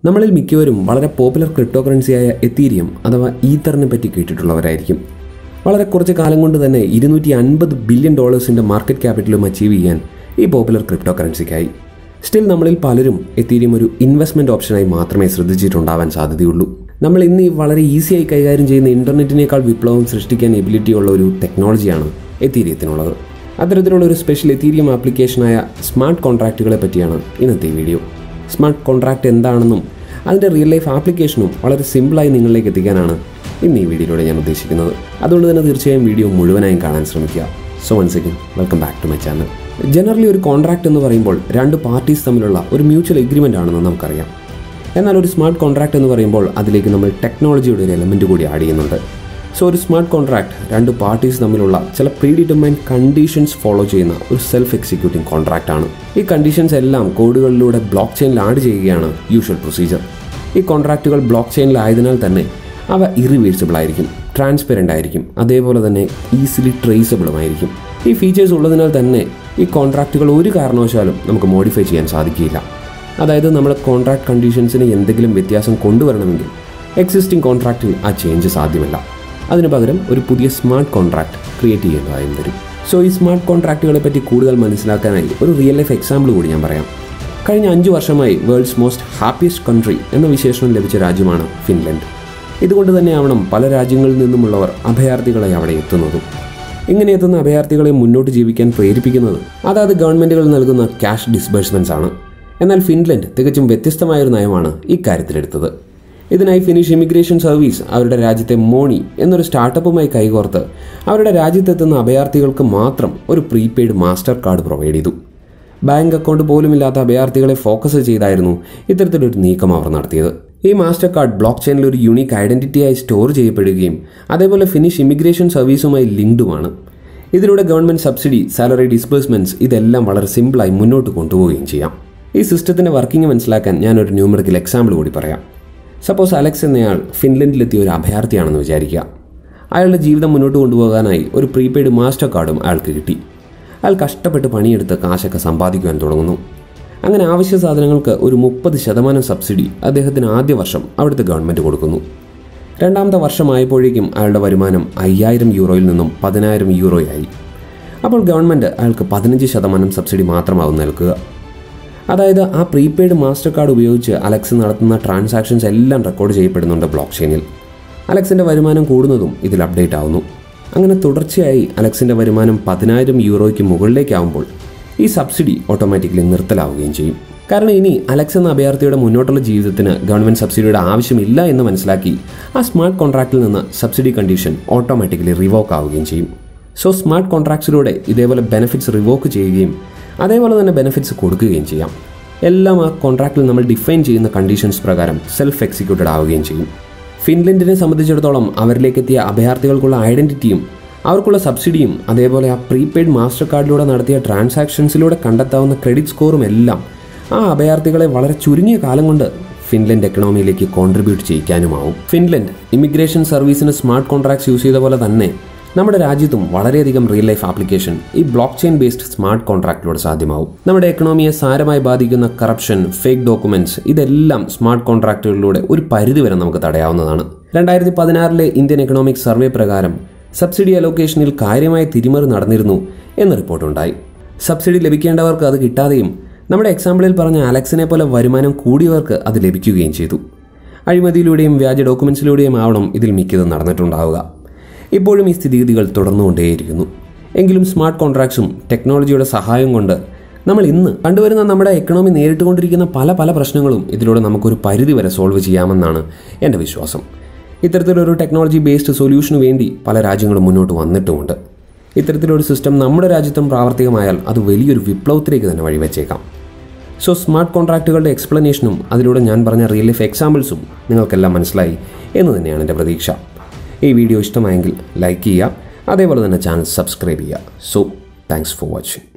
നമ്മളിൽ മിക്കവരും വളരെ പോപ്പുലർ ക്രിപ്റ്റോ കറൻസിയായ എത്തീരിയം അഥവാ ഈത്തറിനെ പറ്റി കേട്ടിട്ടുള്ളവരായിരിക്കും വളരെ കുറച്ച് കാലം കൊണ്ട് തന്നെ ഇരുന്നൂറ്റി അൻപത് ബില്യൺ ഡോളേഴ്സിൻ്റെ മാർക്കറ്റ് ക്യാപിറ്റലും അച്ചീവ് ചെയ്യാൻ ഈ പോപ്പുലർ ക്രിപ്റ്റോ കറൻസിക്കായി സ്റ്റിൽ നമ്മളിൽ പലരും എത്തീരിയം ഒരു ഇൻവെസ്റ്റ്മെൻറ്റ് ഓപ്ഷനായി മാത്രമേ ശ്രദ്ധിച്ചിട്ടുണ്ടാവാൻ സാധ്യതയുള്ളൂ നമ്മൾ ഇന്ന് ഈ വളരെ ഈസിയായി കൈകാര്യം ചെയ്യുന്ന ഇൻ്റർനെറ്റിനേക്കാൾ വിപ്ലവം സൃഷ്ടിക്കാൻ എബിലിറ്റി ഉള്ള ഒരു ടെക്നോളജിയാണ് എത്തീരിയത്തിനുള്ളത് അത്തരത്തിലുള്ള ഒരു സ്പെഷ്യൽ എത്തീരിയം ആപ്ലിക്കേഷനായ സ്മാർട്ട് കോൺട്രാക്റ്റുകളെ പറ്റിയാണ് ഇന്നത്തെ ഈ വീഡിയോ സ്മാർട്ട് കോൺട്രാക്റ്റ് എന്താണെന്നും അതിൻ്റെ റിയൽ ലൈഫ് ആപ്ലിക്കേഷനും വളരെ സിമ്പിളായി നിങ്ങളിലേക്ക് എത്തിക്കാനാണ് ഇന്ന് ഈ വീഡിയോയിലൂടെ ഞാൻ ഉദ്ദേശിക്കുന്നത് അതുകൊണ്ട് തന്നെ തീർച്ചയായും വീഡിയോ മുഴുവനായും കാണാൻ ശ്രമിക്കുക so one second welcome back to my channel generally ഒരു കോൺട്രാക്റ്റ് എന്ന് പറയുമ്പോൾ രണ്ട് പാർട്ടീസ് തമ്മിലുള്ള ഒരു മ്യൂച്വൽ എഗ്രിമെൻ്റ് ആണെന്ന് നമുക്കറിയാം എന്നാൽ ഒരു സ്മാർട്ട് കോൺട്രാക്റ്റ് എന്ന് പറയുമ്പോൾ അതിലേക്ക് നമ്മൾ ടെക്നോളജിയുടെ ഒരു എലമെൻറ്റ് കൂടി ആഡ് ചെയ്യുന്നുണ്ട് സോ ഒരു സ്മാർട്ട് കോൺട്രാക്ട് രണ്ട് പാർട്ടീസ് തമ്മിലുള്ള ചില പ്രീ ഡിറ്റർമൈൻഡ് കണ്ടീഷൻസ് ഫോളോ ചെയ്യുന്ന ഒരു സെൽഫ് എക്സിക്യൂട്ടിംഗ് കോൺട്രാക്റ്റ് ആണ് ഈ കണ്ടീഷൻസ് എല്ലാം കോഡുകളിലൂടെ ബ്ലോക്ക് ചെയിനിൽ ആഡ് ചെയ്യുകയാണ് യൂഷ്വൽ പ്രൊസീജിയർ ഈ കോൺട്രാക്റ്റുകൾ ബ്ലോക്ക് ചെയിനിലായതിനാൽ തന്നെ അവ ഇറിവേഴ്സിബിൾ ആയിരിക്കും ട്രാൻസ്പെറൻ്റ് ആയിരിക്കും അതേപോലെ തന്നെ ഈസിലി ട്രേസബിളുമായിരിക്കും ഈ ഫീച്ചേഴ്സ് ഉള്ളതിനാൽ തന്നെ ഈ കോൺട്രാക്റ്റുകൾ ഒരു കാരണവശാലും നമുക്ക് മോഡിഫൈ ചെയ്യാൻ സാധിക്കില്ല അതായത് നമ്മൾ കോൺട്രാക്ട് കണ്ടീഷൻസിന് എന്തെങ്കിലും വ്യത്യാസം കൊണ്ടുവരണമെങ്കിൽ എക്സിസ്റ്റിംഗ് കോൺട്രാക്റ്റിൽ ആ ചേഞ്ച് സാധ്യമല്ല അതിനു പകരം ഒരു പുതിയ സ്മാർട്ട് കോൺട്രാക്ട് ക്രിയേറ്റ് ചെയ്യേണ്ടതായും വരും സോ ഈ സ്മാർട്ട് കോൺട്രാക്റ്റുകളെ പറ്റി കൂടുതൽ മനസ്സിലാക്കാനായി ഒരു റിയൽ ലൈഫ് എക്സാമ്പിൾ കൂടി ഞാൻ പറയാം കഴിഞ്ഞ അഞ്ച് വർഷമായി വേൾഡ്സ് മോസ്റ്റ് ഹാപ്പിയസ്റ്റ് കൺട്രി എന്ന വിശേഷണം ലഭിച്ച രാജ്യമാണ് ഫിൻലൻഡ് ഇതുകൊണ്ട് തന്നെയാവണം പല രാജ്യങ്ങളിൽ നിന്നുമുള്ളവർ അഭയാർത്ഥികളെ അവിടെ എത്തുന്നതും ഇങ്ങനെ എത്തുന്ന അഭയാർത്ഥികളെ മുന്നോട്ട് ജീവിക്കാൻ പ്രേരിപ്പിക്കുന്നത് അതാത് ഗവൺമെൻറ്റുകൾ നൽകുന്ന ക്യാഷ് ഡിസ്ബേഴ്സ്മെൻറ്റ്സ് ആണ് എന്നാൽ ഫിൻലൻഡ് തികച്ചും വ്യത്യസ്തമായൊരു നയമാണ് ഇക്കാര്യത്തിലെടുത്തത് ഇതിനായി ഫിനിഷ് ഇമിഗ്രേഷൻ സർവീസ് അവരുടെ രാജ്യത്തെ മോണി എന്നൊരു സ്റ്റാർട്ടപ്പുമായി കൈകോർത്ത് അവരുടെ രാജ്യത്തെത്തുന്ന അഭയാർത്ഥികൾക്ക് മാത്രം ഒരു പ്രീപെയ്ഡ് മാസ്റ്റർ കാർഡ് പ്രൊവൈഡ് ചെയ്തു ബാങ്ക് അക്കൗണ്ട് പോലുമില്ലാത്ത അഭയാർത്ഥികളെ ഫോക്കസ് ചെയ്തായിരുന്നു ഇത്തരത്തിലൊരു നീക്കം അവർ നടത്തിയത് ഈ മാസ്റ്റർ കാർഡ് ബ്ലോക്ക് ചെയിനിൽ ഒരു യുണീക്ക് ഐഡന്റിറ്റിയായി സ്റ്റോർ ചെയ്യപ്പെടുകയും അതേപോലെ ഫിനിഷ് ഇമിഗ്രേഷൻ സർവീസുമായി ലിങ്ക്ഡുമാണ് ഇതിലൂടെ ഗവൺമെന്റ് സബ്സിഡി സാലറി ഡിസ്ബേഴ്സ്മെന്റ്സ് ഇതെല്ലാം വളരെ സിമ്പിളായി മുന്നോട്ട് കൊണ്ടുപോവുകയും ചെയ്യാം ഈ സിസ്റ്റത്തിന്റെ വർക്കിംഗ് മനസ്സിലാക്കാൻ ഞാനൊരു ന്യൂമറിക്കൽ എക്സാമ്പിൾ കൂടി പറയാം സപ്പോസ് അലക്സ് എന്നയാൾ ഫിൻലൻഡിലെത്തിയ ഒരു അഭയാർത്ഥിയാണെന്ന് വിചാരിക്കുക അയാളുടെ ജീവിതം മുന്നോട്ട് കൊണ്ടുപോകാനായി ഒരു പ്രീപെയ്ഡ് മാസ്റ്റർ കാർഡും അയാൾക്ക് കിട്ടി അയാൾ കഷ്ടപ്പെട്ട് പണിയെടുത്ത് കാശൊക്കെ സമ്പാദിക്കുവാൻ തുടങ്ങുന്നു അങ്ങനെ ആവശ്യ സാധനങ്ങൾക്ക് ഒരു മുപ്പത് ശതമാനം സബ്സിഡി അദ്ദേഹത്തിന് ആദ്യ വർഷം അവിടുത്തെ ഗവൺമെൻറ് കൊടുക്കുന്നു രണ്ടാമത്തെ വർഷമായപ്പോഴേക്കും അയാളുടെ വരുമാനം അയ്യായിരം യൂറോയിൽ നിന്നും പതിനായിരം യൂറോയായി അപ്പോൾ ഗവൺമെൻറ് അയാൾക്ക് പതിനഞ്ച് ശതമാനം സബ്സിഡി മാത്രമാവും നൽകുക അതായത് ആ പ്രീപെയ്ഡ് മാസ്റ്റർ കാർഡ് ഉപയോഗിച്ച് അലക്സ് നടത്തുന്ന ട്രാൻസാക്ഷൻസ് എല്ലാം റെക്കോർഡ് ചെയ്യപ്പെടുന്നുണ്ട് ബ്ലോക്ക് ചെയിനിൽ അലക്സിൻ്റെ വരുമാനം കൂടുന്നതും ഇതിൽ അപ്ഡേറ്റ് ആവുന്നു അങ്ങനെ തുടർച്ചയായി അലക്സിൻ്റെ വരുമാനം പതിനായിരം യൂറോയ്ക്ക് മുകളിലേക്കാവുമ്പോൾ ഈ സബ്സിഡി ഓട്ടോമാറ്റിക്കലി നിർത്തലാവുകയും ചെയ്യും കാരണം ഇനി അലക്സ് എന്ന അഭയാർത്ഥിയുടെ മുന്നോട്ടുള്ള ജീവിതത്തിന് ഗവൺമെൻറ് സബ്സിഡിയുടെ ആവശ്യമില്ല എന്ന് മനസ്സിലാക്കി ആ സ്മാർട്ട് കോൺട്രാക്റ്റിൽ നിന്ന് സബ്സിഡി കണ്ടീഷൻ ഓട്ടോമാറ്റിക്കലി റിവോക്ക് ആവുകയും ചെയ്യും സോ സ്മാർട്ട് കോൺട്രാക്ട്സിലൂടെ ഇതേപോലെ ബെനിഫിറ്റ്സ് റിവോക്ക് ചെയ്യുകയും അതേപോലെ തന്നെ ബെനിഫിറ്റ്സ് കൊടുക്കുകയും ചെയ്യാം എല്ലാം ആ കോൺട്രാക്റ്റിൽ നമ്മൾ ഡിഫൈൻ ചെയ്യുന്ന കണ്ടീഷൻസ് പ്രകാരം സെൽഫ് എക്സിക്യൂട്ടഡ് ആവുകയും ചെയ്യും ഫിൻലൻഡിനെ സംബന്ധിച്ചിടത്തോളം അവരിലേക്ക് എത്തിയ അഭയാർത്ഥികൾക്കുള്ള ഐഡന്റിറ്റിയും അവർക്കുള്ള സബ്സിഡിയും അതേപോലെ ആ പ്രീപെയ്ഡ് മാസ്റ്റർ കാർഡിലൂടെ നടത്തിയ ട്രാൻസാക്ഷൻസിലൂടെ കണ്ടെത്താവുന്ന ക്രെഡിറ്റ് സ്കോറും എല്ലാം ആ അഭയാർത്ഥികളെ വളരെ ചുരുങ്ങിയ കാലം കൊണ്ട് ഫിൻലൻഡ് എക്കണോമിയിലേക്ക് കോൺട്രിബ്യൂട്ട് ചെയ്യിക്കാനുമാവും ഫിൻലൻഡ് ഇമിഗ്രേഷൻ സർവീസിന് സ്മാർട്ട് കോൺട്രാക്ട്സ് യൂസ് ചെയ്ത പോലെ തന്നെ നമ്മുടെ രാജ്യത്തും വളരെയധികം റിയൽ ലൈഫ് ആപ്ലിക്കേഷൻ ഈ ബ്ലോക്ക് ചെയിൻ ബേസ്ഡ് സ്മാർട്ട് കോൺട്രാക്റ്റിലൂടെ സാധ്യമാവും നമ്മുടെ എക്കണോമിയെ സാരമായി ബാധിക്കുന്ന കറപ്ഷൻ ഫേക്ക് ഡോക്യുമെന്റ്സ് ഇതെല്ലാം സ്മാർട്ട് കോൺട്രാക്റ്റുകളിലൂടെ ഒരു പരിധിവരെ നമുക്ക് തടയാവുന്നതാണ് രണ്ടായിരത്തി പതിനാറിലെ ഇന്ത്യൻ എക്കണോമിക് സർവേ പ്രകാരം സബ്സിഡി അലോക്കേഷനിൽ കാര്യമായ തിരിമറി നടന്നിരുന്നു എന്ന റിപ്പോർട്ടുണ്ടായി സബ്സിഡി ലഭിക്കേണ്ടവർക്ക് അത് കിട്ടാതെയും നമ്മുടെ എക്സാമ്പിളിൽ പറഞ്ഞ അലക്സിനെ പോലെ വരുമാനം കൂടിയവർക്ക് അത് ലഭിക്കുകയും ചെയ്തു അഴിമതിയിലൂടെയും വ്യാജ ഡോക്യുമെന്റ്സിലൂടെയും ആവണം ഇതിൽ മിക്കതും നടന്നിട്ടുണ്ടാവുക ഇപ്പോഴും ഈ സ്ഥിതിഗതികൾ തുടർന്നുകൊണ്ടേയിരിക്കുന്നു എങ്കിലും സ്മാർട്ട് കോൺട്രാക്ട്സും ടെക്നോളജിയുടെ സഹായം കൊണ്ട് നമ്മൾ ഇന്ന് കണ്ടുവരുന്ന നമ്മുടെ എക്കണോമി നേരിട്ടുകൊണ്ടിരിക്കുന്ന പല പല പ്രശ്നങ്ങളും ഇതിലൂടെ നമുക്കൊരു പരിധി വരെ സോൾവ് ചെയ്യാമെന്നാണ് എൻ്റെ വിശ്വാസം ഇത്തരത്തിലൊരു ടെക്നോളജി ബേസ്ഡ് സൊല്യൂഷന് വേണ്ടി പല രാജ്യങ്ങളും മുന്നോട്ട് വന്നിട്ടുമുണ്ട് ഇത്തരത്തിലൊരു സിസ്റ്റം നമ്മുടെ രാജ്യത്തും പ്രാവർത്തികമായാൽ അത് വലിയൊരു വിപ്ലവത്തിലേക്ക് തന്നെ വഴിവെച്ചേക്കാം സോ സ്മാർട്ട് കോൺട്രാക്റ്റുകളുടെ എക്സ്പ്ലനേഷനും അതിലൂടെ ഞാൻ പറഞ്ഞ റിയൽ ലൈഫ് എക്സാമ്പിൾസും നിങ്ങൾക്കെല്ലാം മനസ്സിലായി എന്ന് തന്നെയാണ് എൻ്റെ പ്രതീക്ഷ ഈ വീഡിയോ ഇഷ്ടമായെങ്കിൽ ലൈക്ക് ചെയ്യുക അതേപോലെ തന്നെ ചാനൽ സബ്സ്ക്രൈബ് ചെയ്യുക സോ താങ്ക്സ് ഫോർ വാച്ചിങ്